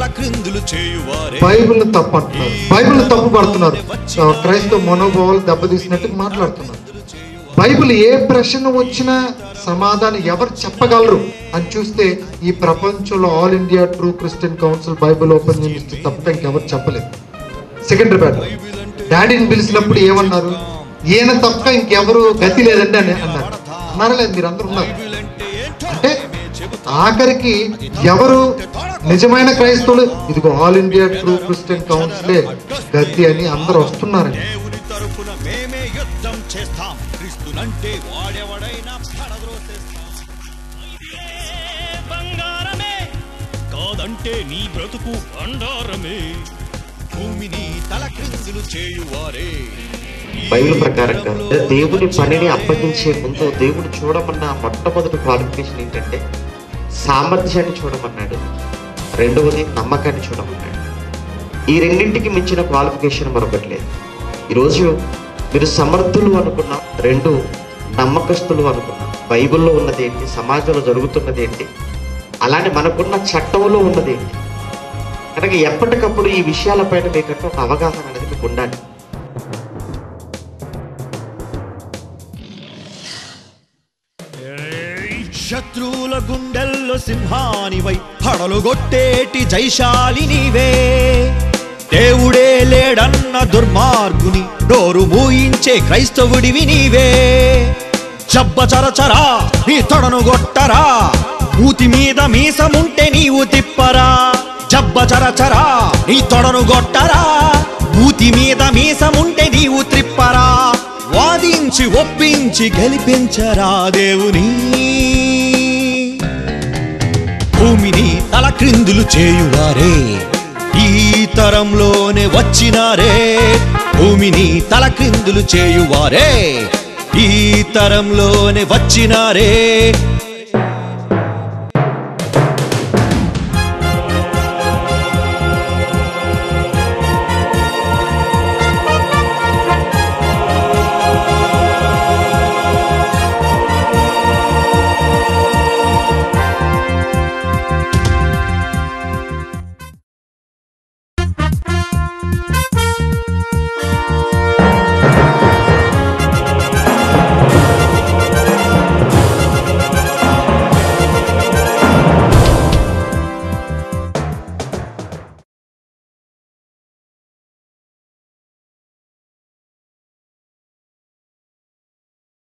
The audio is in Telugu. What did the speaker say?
క్రిందులు చేయువారే బైబిల్ తప్పు అంటున్నారు బైబిల్ తప్పు పడుతున్నారు ఆ, క్రైస్తవ మనోభావాలు దెబ్బతీసినట్టు మాట్లాడుతున్నారు బైబిల్ ఏ ప్రశ్న వచ్చినా సమాధానం ఎవరు చెప్పగలరు అని చూస్తే ఈ ప్రపంచంలో all India true Christian council bible open చేస్తే తప్ప ఇంకెవరు చెప్పలేదు సెకండరీపేట డాడీని పిలిచినప్పుడు ఏమన్నారు ఈయన తప్ప ఇంకెవరు గతి లేదండి అని అన్నారు అన్నారా లేదు మీరు అందరూ ఉన్నారు అంటే ఆఖరికి ఎవరు నిజమైన క్రైస్తవులు ఇదిగో ఆల్ ఇండియా ట్రూ క్రిస్టియన్ కౌన్సిలే గతి అని అందరూ వస్తున్నారండి దేవుని తరపున మేమే యుద్ధం చేస్తాం క్రీస్తునంటే వాడెవడైనా పడద్రోసేస్తాం బంగారమే కాదంటే నీ బ్రతుకు బండారమే భూమిని తల క్రిందులు చేయువారే బైబిల్ ప్రకారంగా దేవుని పనిని అప్పగించే ముందు దేవుడు చూడమన్న మొట్టమొదటి క్వాలిఫికేషన్ ఏంటంటే సామర్థ్యాన్ని చూడమన్నాడు రెండవది నమ్మకాన్ని చూడమన్నాడు ఈ రెండింటికి మించిన క్వాలిఫికేషన్ మరొకటి లేదు ఈరోజు మీరు సమర్థులు అనుకున్న రెండు నమ్మకస్తులు అనుకున్న బైబిల్లో ఉన్నది ఏంటి సమాజంలో జరుగుతున్నది ఏంటి అలానే మనకున్న చట్టంలో ఉన్నది ఏంటి కనుక ఎప్పటికప్పుడు ఈ విషయాలపైన మీకంటే ఒక అవగాహన అనేది మీకు ఉండాలి శత్రువుల గుండెల్లో సింహానివై పడలుగొట్టేటి జైశాలి నీవే దేవుడే లేడన్న దుర్మార్గుని డోరు మూయించే క్రైస్తవుడివి నీవే జబ్బ చరచరా నీ తొడను గొట్టరా మూతి మీద మీసముంటే నీవు తిప్పరా జబ్బ చరచరా నీ తొడను గొట్టరా మూతి మీద మీసముంటే నీవు త్రిప్పరా వాదించి ఒప్పించి గెలిపించరా దేవుని భూమిని తల క్రిందులు చేయువారే ఈ తరంలోనే వచ్చినారే భూమిని తల క్రిందులు చేయువారే ఈ తరంలోనే వచ్చినారే